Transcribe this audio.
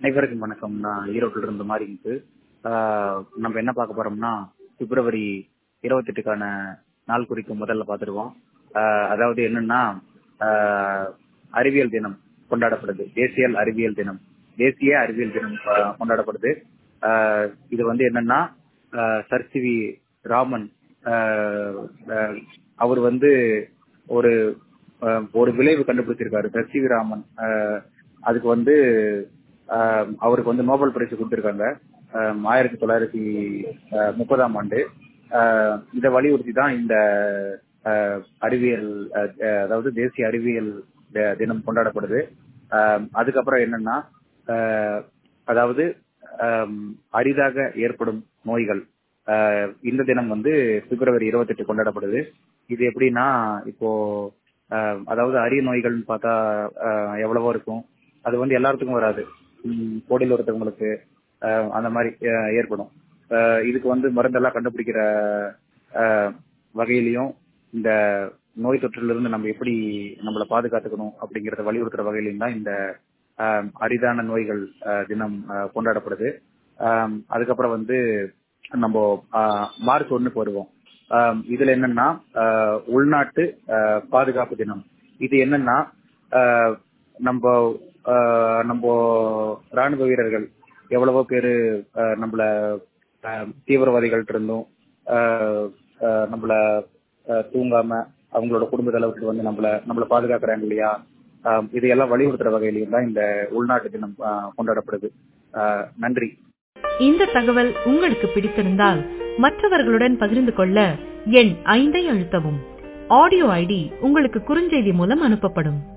அனைவருக்கும் வணக்கம் நான் ஈரோட்டில் இருந்து மாறிட்டு நம்ம என்ன பார்க்க போறோம்னா பிப்ரவரி இருபத்தெட்டுக்கான நாள் குறிக்கும் முதல்ல பார்த்துருவோம் ஆஹ் அதாவது என்னன்னா ஆஹ் அறிவியல் தினம் கொண்டாடப்படுது தேசிய அறிவியல் தினம் தேசிய அறிவியல் தினம் ஆஹ் கொண்டாடப்படுது ஆஹ் இது வந்து என்னன்னா ஆஹ் சர் சி வி ராமன் ஆஹ் ஆஹ் அவர் வந்து ஒரு ஆஹ் ஒரு விளைவு கண்டுபிடிச்சிருக்காரு சர் சி வி ராமன் ஆஹ் அதுக்கு வந்து ஆஹ் அவருக்கு வந்து நோபல் பரிசு கொடுத்திருக்காங்க ஆஹ் ஆயிரத்தி தொள்ளாயிரத்தி ஆஹ் முப்பதாம் ஆண்டு ஆஹ் இதை வலியுறுத்தி தான் இந்த ஆஹ் அறிவியல் ஆஹ் அதாவது தேசிய அறிவியல் தி- தினம் கொண்டாடப்படுது ஆஹ் அதுக்கப்புறம் என்னன்னா ஆஹ் அதாவது ஆம், அரிதாக ஏற்படும் நோய்கள் ஆஹ் இந்த தினம் வந்து பிப்ரவரி இருபத்தெட்டு கொண்டாடப்படுது இது எப்படின்னா இப்போ ஆஹ் அதாவது அரிய நோய்கள்னு பார்த்தா ஆஹ் எவ்வளவோ இருக்கும் அது வந்து எல்லாத்துக்கும் வராது உம் கோடியில் ஒருத்தவங்களுக்கு ஆஹ் அந்த மாதிரி ஆஹ் ஏற்படும் ஆஹ் இதுக்கு வந்து மருந்தெல்லாம் கண்டுபிடிக்கிற ஆஹ் வகையிலையும் இந்த நோய் தொற்றிலிருந்து நம்ம எப்படி நம்மளை பாதுகாத்துக்கணும் அப்படிங்கறத வலியுறுத்துற வகையிலையும் தான் இந்த ஆஹ் அரிதான நோய்கள் ஆஹ் தினம் ஆஹ் கொண்டாடப்படுது ஆஹ் அதுக்கப்புறம் வந்து நம்ம ஆஹ் மார்ச் ஒண்ணுக்கு வருவோம் ஆஹ் இதுல என்னன்னா ஆஹ் உள்நாட்டு ஆஹ் பாதுகாப்பு தினம் இது என்னன்னா ஆஹ் நம்ம ஆஹ் நம்ம ராணுவ வீரர்கள் எவ்வளவோ பேரு ஆஹ் நம்மள ஆஹ் தீவிரவாதிகள்ட்ட இருந்தும் ஆஹ் ஆஹ் நம்மள ஆஹ் தூங்காம அவங்களோட குடும்பத்தை விட்டு வந்து நம்மள நம்மள பாதுகாக்கிறாங்க இல்லையா ஆஹ் இதையெல்லாம் வலியுறுத்துற வகையிலையும் தான் இந்த உள்நாட்டு தினம் ஆஹ் கொண்டாடப்படுது ஆஹ் நன்றி இந்த தகவல் உங்களுக்கு பிடித்திருந்தால் மற்றவர்களுடன் பகிர்ந்து கொள்ள எண் ஐந்தை அழுத்தவும் ஆடியோ ஐடி உங்களுக்கு குறுஞ்செய்தி மூலம் அனுப்பப்படும்